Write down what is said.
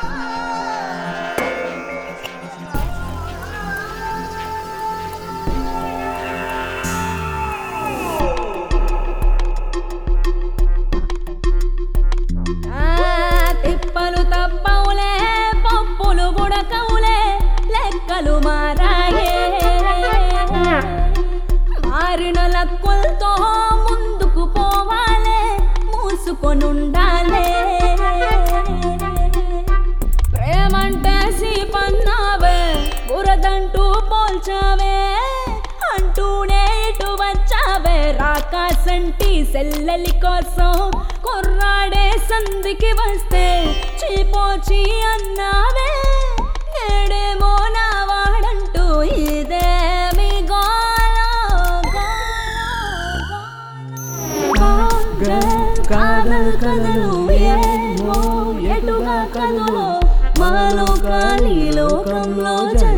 ఆ, తిప్పలు తప్పవులే పప్పులు బుడకవులే లెక్కలు మారాయే మారిన లక్కులతో ముందుకు పోవాలే మూసుకొనుండాలే ప్రేమంటే సీపన్నావే బురదంటూ పోల్చావే అంటూనే ఇటు వచ్చావే రాకాసంటి సెల్లెలి కోసం కుర్రాడే సందికి వస్తే చీపోచి అన్నావే నేడేమో నా వాడంటూ ఇదేమి గోలో గోలో కాదల్ కదలు ఏమో ఎటుగా కదులో మాలో కాలి లోకంలో జ